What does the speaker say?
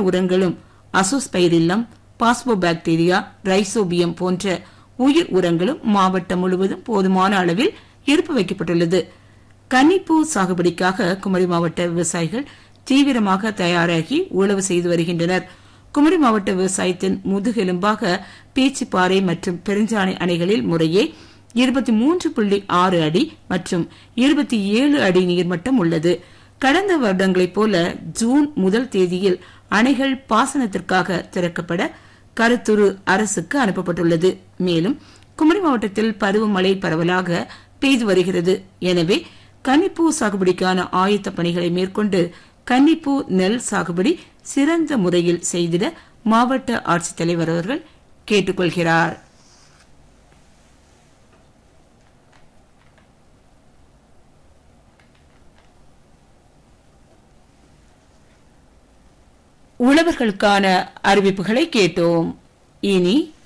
உரங்களும் azospirillum phosphobacteria rhizobium போன்ற உயிர் உரங்களும் மாவட்டம் முழுவதும் போதுமான அளவில் இருப்பு வைக்கப்பட்டுள்ளது கன்னிப்பூ சாகுபடிக்காக குமரி மாவட்ட விவசாயிகள் தீவிரமாக தயாராகி உழவு செய்து வருகின்றனர் குமரி மாவட்ட விவசாயத்தின் முதுகெலும்பாக பேச்சிப்பாறை மற்றும் பெருஞ்சாணி அணைகளில் முறையே இருபத்தி மூன்று புள்ளி ஆறு அடி மற்றும் இருபத்தி ஏழு அடி நீர்மட்டம் உள்ளது கடந்த வருடங்களைப் போல ஜூன் முதல் தேதியில் அணைகள் பாசனத்திற்காக திறக்கப்பட கருத்துரு அரசுக்கு அனுப்பப்பட்டுள்ளது மேலும் குமரி மாவட்டத்தில் பருவமழை பரவலாக பெய்து வருகிறது எனவே கன்னிப்பூ சாகுபடிக்கான ஆயத்த பணிகளை மேற்கொண்டு கன்னிப்பூ நெல் சாகுபடி சிறந்த முறையில் செய்திட மாவட்ட ஆட்சித்தலைவர் அவர்கள் கேட்டுக்கொள்கிறார் உழவர்களுக்கான அறிவிப்புகளை கேட்டோம் இனி